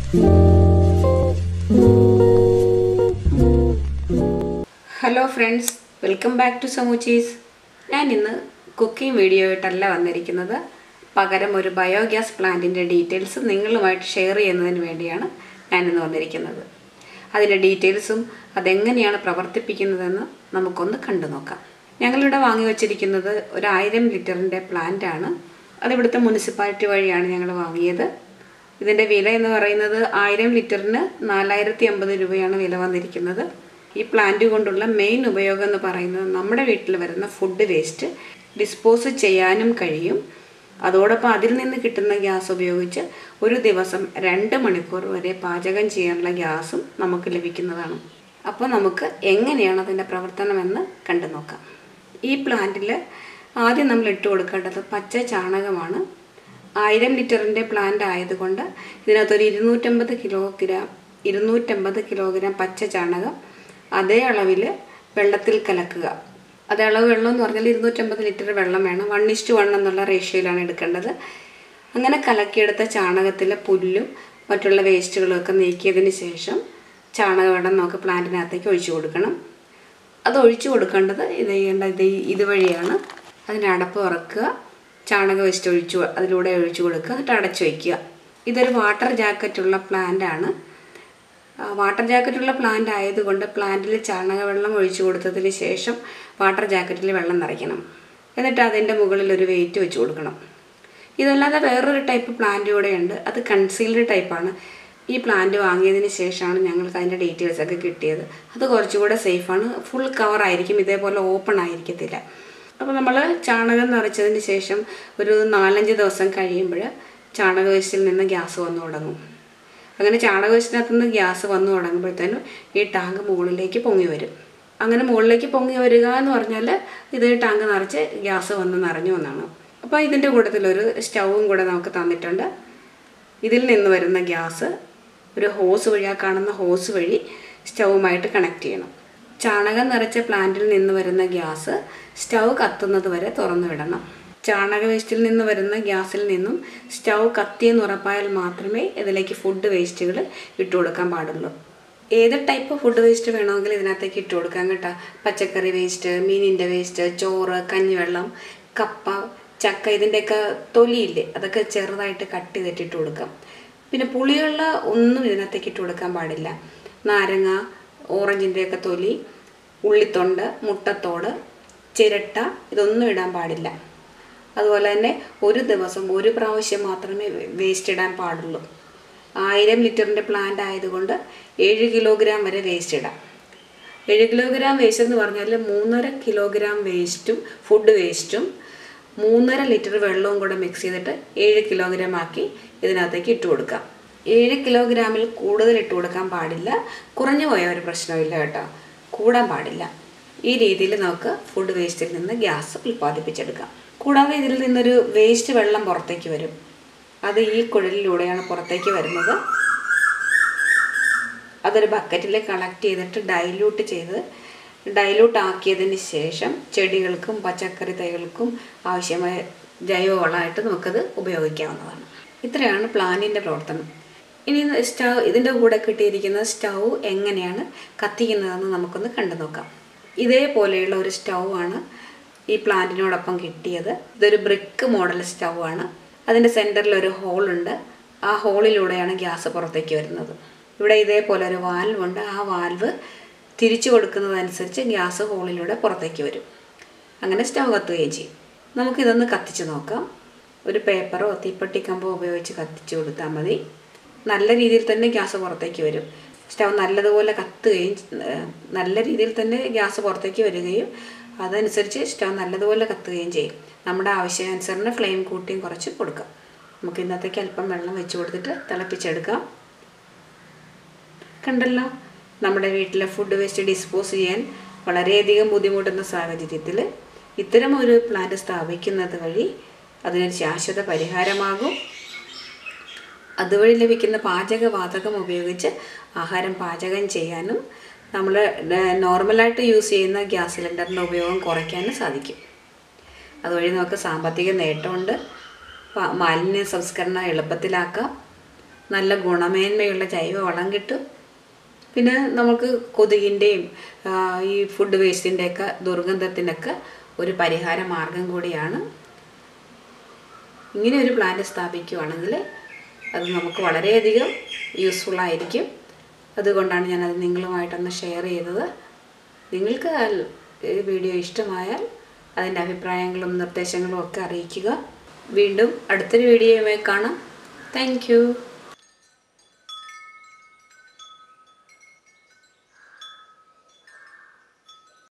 hello friends welcome back to സമൂച്ചീസ് ഞാൻ ഇന്ന് കുക്കിംഗ് വീഡിയോ ആയിട്ടല്ല വന്നിരിക്കുന്നത് പകരം ഒരു ബയോഗ്യാസ് പ്ലാന്റിൻ്റെ ഡീറ്റെയിൽസ് നിങ്ങളുമായിട്ട് ഷെയർ ചെയ്യുന്നതിന് വേണ്ടിയാണ് ഞാനിന്ന് വന്നിരിക്കുന്നത് അതിൻ്റെ ഡീറ്റെയിൽസും അതെങ്ങനെയാണ് പ്രവർത്തിപ്പിക്കുന്നതെന്ന് നമുക്കൊന്ന് കണ്ടു നോക്കാം ഞങ്ങളിവിടെ വാങ്ങി വച്ചിരിക്കുന്നത് ഒരു ആയിരം ലിറ്ററിൻ്റെ പ്ലാന്റാണ് അതിവിടുത്തെ മുനിസിപ്പാലിറ്റി വഴിയാണ് ഞങ്ങൾ വാങ്ങിയത് ഇതിൻ്റെ വില എന്ന് പറയുന്നത് ആയിരം ലിറ്ററിന് നാലായിരത്തി അമ്പത് രൂപയാണ് വില വന്നിരിക്കുന്നത് ഈ പ്ലാന്റ് കൊണ്ടുള്ള മെയിൻ ഉപയോഗം എന്ന് പറയുന്നത് നമ്മുടെ വീട്ടിൽ വരുന്ന ഫുഡ് വേസ്റ്റ് ഡിസ്പോസ് ചെയ്യാനും കഴിയും അതോടൊപ്പം അതിൽ നിന്ന് കിട്ടുന്ന ഗ്യാസ് ഉപയോഗിച്ച് ഒരു ദിവസം രണ്ട് മണിക്കൂർ വരെ പാചകം ചെയ്യാനുള്ള ഗ്യാസും നമുക്ക് ലഭിക്കുന്നതാണ് അപ്പോൾ നമുക്ക് എങ്ങനെയാണ് അതിൻ്റെ പ്രവർത്തനമെന്ന് കണ്ടു നോക്കാം ഈ പ്ലാന്റിൽ ആദ്യം നമ്മൾ ഇട്ട് കൊടുക്കേണ്ടത് പച്ച ചാണകമാണ് ആയിരം ലിറ്ററിൻ്റെ പ്ലാന്റ് ആയതുകൊണ്ട് ഇതിനകത്തൊരു ഇരുന്നൂറ്റമ്പത് കിലോഗ്രാം ഇരുന്നൂറ്റമ്പത് കിലോഗ്രാം പച്ച ചാണകം അതേ അളവിൽ വെള്ളത്തിൽ കലക്കുക അതേ അളവ് വെള്ളം എന്ന് പറഞ്ഞാൽ ഇരുന്നൂറ്റമ്പത് ലിറ്റർ വെള്ളം വേണം വൺ ഇസ്റ്റ് വൺ എന്നുള്ള റേഷ്യോയിലാണ് എടുക്കേണ്ടത് അങ്ങനെ കലക്കിയെടുത്ത ചാണകത്തിലെ പുല്ലും മറ്റുള്ള വേസ്റ്റുകളും ഒക്കെ നീക്കിയതിന് ശേഷം ചാണകവെള്ളം നമുക്ക് പ്ലാന്റിനകത്തേക്ക് ഒഴിച്ചു കൊടുക്കണം അത് ഒഴിച്ചു കൊടുക്കേണ്ടത് ഇത് ചെയ്യേണ്ട ഇത് ഇതുവഴിയാണ് അതിൻ്റെ അടപ്പ് തുറക്കുക ചാണക വേസ്റ്റ് ഒഴിച്ചു അതിലൂടെ ഒഴിച്ചു കൊടുക്കുക എന്നിട്ട് അടച്ചു വയ്ക്കുക ഇതൊരു വാട്ടർ ജാക്കറ്റുള്ള പ്ലാന്റ് ആണ് വാട്ടർ ജാക്കറ്റുള്ള പ്ലാന്റ് ആയതുകൊണ്ട് പ്ലാന്റിൽ ചാണകവെള്ളം ഒഴിച്ചു കൊടുത്തതിന് ശേഷം വാട്ടർ ജാക്കറ്റിൽ വെള്ളം നിറയ്ക്കണം എന്നിട്ട് അതിൻ്റെ മുകളിൽ ഒരു വെയിറ്റ് വെച്ച് കൊടുക്കണം ഇതല്ലാതെ വേറൊരു ടൈപ്പ് പ്ലാന്റ് കൂടെ ഉണ്ട് അത് കൺസീൽഡ് ടൈപ്പാണ് ഈ പ്ലാന്റ് വാങ്ങിയതിന് ശേഷമാണ് ഞങ്ങൾക്ക് അതിൻ്റെ ഡീറ്റെയിൽസ് ഒക്കെ കിട്ടിയത് അത് കുറച്ചുകൂടെ സേഫാണ് ഫുൾ കവർ ആയിരിക്കും ഇതേപോലെ ഓപ്പൺ ആയിരിക്കത്തില്ല അപ്പോൾ നമ്മൾ ചാണകം നിറച്ചതിന് ശേഷം ഒരു നാലഞ്ച് ദിവസം കഴിയുമ്പോൾ ചാണക വേസ്റ്റിൽ നിന്ന് ഗ്യാസ് വന്നു തുടങ്ങും അങ്ങനെ ചാണക വേസ്റ്റിനകത്ത് നിന്ന് ഗ്യാസ് വന്നു തുടങ്ങുമ്പോഴത്തേനും ഈ ടാങ്ക് മുകളിലേക്ക് പൊങ്ങി വരും അങ്ങനെ മുകളിലേക്ക് പൊങ്ങി വരിക എന്ന് പറഞ്ഞാൽ ഇത് ടാങ്ക് നിറച്ച് ഗ്യാസ് വന്ന് നിറഞ്ഞു എന്നാണ് അപ്പോൾ ഇതിൻ്റെ കൂട്ടത്തിലൊരു സ്റ്റൗവും കൂടെ നമുക്ക് തന്നിട്ടുണ്ട് ഇതിൽ നിന്ന് വരുന്ന ഗ്യാസ് ഒരു ഹോസ് വഴി ആ കാണുന്ന ഹോസ് വഴി സ്റ്റൗവുമായിട്ട് കണക്ട് ചെയ്യണം ചാണകം നിറച്ച പ്ലാന്റിൽ നിന്ന് വരുന്ന ഗ്യാസ് സ്റ്റൗ കത്തുന്നത് വരെ തുറന്നു വിടണം ചാണക വേസ്റ്റിൽ നിന്ന് വരുന്ന ഗ്യാസിൽ നിന്നും സ്റ്റൗ കത്തിയെന്ന് ഉറപ്പായാൽ മാത്രമേ ഇതിലേക്ക് ഫുഡ് വേസ്റ്റുകൾ ഇട്ട് കൊടുക്കാൻ പാടുള്ളൂ ഏത് ടൈപ്പ് ഫുഡ് വേസ്റ്റ് വേണമെങ്കിലും ഇതിനകത്തേക്ക് ഇട്ട് കൊടുക്കാം കേട്ടോ പച്ചക്കറി വേസ്റ്റ് മീനിൻ്റെ വേസ്റ്റ് ചോറ് കഞ്ഞിവെള്ളം കപ്പ ചക്ക ഇതിൻ്റെയൊക്കെ തൊലിയില്ലേ അതൊക്കെ ചെറുതായിട്ട് കട്ട് ചെയ്തിട്ട് ഇട്ട് കൊടുക്കാം പിന്നെ പുളിയുള്ള ഒന്നും ഇതിനകത്തേക്ക് ഇട്ട് കൊടുക്കാൻ പാടില്ല നാരങ്ങ ഓറഞ്ചിൻ്റെയൊക്കെ തൊലി ഉള്ളിത്തൊണ്ട് മുട്ടത്തോട് ചിരട്ട ഇതൊന്നും ഇടാൻ പാടില്ല അതുപോലെ തന്നെ ഒരു ദിവസം ഒരു പ്രാവശ്യം മാത്രമേ വേസ്റ്റ് ഇടാൻ പാടുള്ളൂ ആയിരം ലിറ്ററിൻ്റെ പ്ലാന്റ് ആയതുകൊണ്ട് ഏഴ് കിലോഗ്രാം വരെ വേസ്റ്റ് ഇടാം ഏഴ് കിലോഗ്രാം വേസ്റ്റ് എന്ന് പറഞ്ഞാൽ മൂന്നര കിലോഗ്രാം വേസ്റ്റും ഫുഡ് വേസ്റ്റും മൂന്നര ലിറ്റർ വെള്ളവും കൂടെ മിക്സ് ചെയ്തിട്ട് ഏഴ് കിലോഗ്രാം ആക്കി ഇതിനകത്തേക്ക് ഇട്ട് കൊടുക്കാം ഏഴ് കിലോഗ്രാമിൽ കൂടുതൽ ഇട്ട് കൊടുക്കാൻ പാടില്ല കുറഞ്ഞു പോയ ഒരു പ്രശ്നമില്ല കേട്ടോ കൂടാൻ പാടില്ല ഈ രീതിയിൽ നമുക്ക് ഫുഡ് വേസ്റ്റിൽ നിന്ന് ഗ്യാസ് ഉൽപ്പാദിപ്പിച്ചെടുക്കാം കൂടാതെ ഇതിൽ നിന്നൊരു വേസ്റ്റ് വെള്ളം പുറത്തേക്ക് വരും അത് ഈ കുഴലിലൂടെയാണ് പുറത്തേക്ക് വരുന്നത് അതൊരു ബക്കറ്റിൽ കളക്ട് ചെയ്തിട്ട് ഡൈല്യൂട്ട് ചെയ്ത് ഡൈല്യൂട്ട് ആക്കിയതിന് ശേഷം ചെടികൾക്കും പച്ചക്കറി തൈകൾക്കും ആവശ്യമായ ജൈവവളമായിട്ട് നമുക്കത് ഉപയോഗിക്കാവുന്നതാണ് ഇത്രയാണ് പ്ലാന്റിൻ്റെ പ്രവർത്തനം ഇനി സ്റ്റൗ ഇതിൻ്റെ കൂടെ കിട്ടിയിരിക്കുന്ന സ്റ്റൗ എങ്ങനെയാണ് കത്തിക്കുന്നതെന്ന് നമുക്കൊന്ന് കണ്ടു നോക്കാം ഇതേപോലെയുള്ള ഒരു സ്റ്റൗ ആണ് ഈ പ്ലാന്റിനോടൊപ്പം കിട്ടിയത് ഇതൊരു ബ്രിക്ക് മോഡൽ സ്റ്റൗ ആണ് അതിൻ്റെ സെൻറ്ററിൽ ഒരു ഹോളുണ്ട് ആ ഹോളിലൂടെയാണ് ഗ്യാസ് പുറത്തേക്ക് വരുന്നത് ഇവിടെ ഇതേപോലെ ഒരു വാൽവ് ഉണ്ട് ആ വാൽവ് തിരിച്ചു കൊടുക്കുന്നതനുസരിച്ച് ഗ്യാസ് ഹോളിലൂടെ പുറത്തേക്ക് വരും അങ്ങനെ സ്റ്റൗ കത്തുകയും ചെയ്യും നമുക്കിതൊന്ന് കത്തിച്ച് നോക്കാം ഒരു പേപ്പറോ തീപ്പെട്ടി കമ്പോ ഉപയോഗിച്ച് കത്തിച്ച് കൊടുത്താൽ മതി നല്ല രീതിയിൽ തന്നെ ഗ്യാസ് പുറത്തേക്ക് വരും സ്റ്റൗ നല്ലതുപോലെ കത്തുകയും നല്ല രീതിയിൽ തന്നെ ഗ്യാസ് പുറത്തേക്ക് വരികയും അതനുസരിച്ച് സ്റ്റൗ നല്ലതുപോലെ കത്തുകയും ചെയ്യും നമ്മുടെ ആവശ്യാനുസരണം ഫ്ലെയിം കൂട്ടിയും കുറച്ച് കൊടുക്കാം നമുക്ക് ഇന്നത്തേക്ക് അല്പം വെള്ളം വെച്ച് കൊടുത്തിട്ട് തിളപ്പിച്ചെടുക്കാം കണ്ടല്ലോ നമ്മുടെ വീട്ടിലെ ഫുഡ് വേസ്റ്റ് ഡിസ്പോസ് ചെയ്യാൻ വളരെയധികം ബുദ്ധിമുട്ടുന്ന സാഹചര്യത്തിൽ ഇത്തരം ഒരു പ്ലാന്റ് സ്ഥാപിക്കുന്നത് വഴി അതിനൊരു ശാശ്വത പരിഹാരമാകും അതുവഴി ലഭിക്കുന്ന പാചകവാതകം ഉപയോഗിച്ച് ആഹാരം പാചകം ചെയ്യാനും നമ്മൾ നോർമലായിട്ട് യൂസ് ചെയ്യുന്ന ഗ്യാസ് സിലിണ്ടറിൻ്റെ ഉപയോഗം കുറയ്ക്കാനും സാധിക്കും അതുവഴി നമുക്ക് സാമ്പത്തിക നേട്ടമുണ്ട് പ- മാലിന്യ സംസ്കരണം എളുപ്പത്തിലാക്കാം നല്ല ഗുണമേന്മയുള്ള ജൈവ വളം കിട്ടും പിന്നെ നമുക്ക് കൊതുകിൻ്റെയും ആ, ഈ ഫുഡ് വേസ്റ്റിൻ്റെയൊക്കെ ദുർഗന്ധത്തിനൊക്കെ ഒരു പരിഹാര മാർഗം കൂടിയാണ് ഇങ്ങനെ ഒരു പ്ലാന്റ് സ്ഥാപിക്കുകയാണെങ്കിൽ അത് നമുക്ക് വളരെയധികം യൂസ്ഫുൾ ആയിരിക്കും അതുകൊണ്ടാണ് ഞാനത് നിങ്ങളുമായിട്ടൊന്ന് ഷെയർ ചെയ്തത് നിങ്ങൾക്ക് ആ ഈ വീഡിയോ ഇഷ്ടമായാൽ അതിൻ്റെ അഭിപ്രായങ്ങളും നിർദ്ദേശങ്ങളും ഒക്കെ അറിയിക്കുക വീണ്ടും അടുത്തൊരു വീഡിയോയുമായി കാണാം താങ്ക്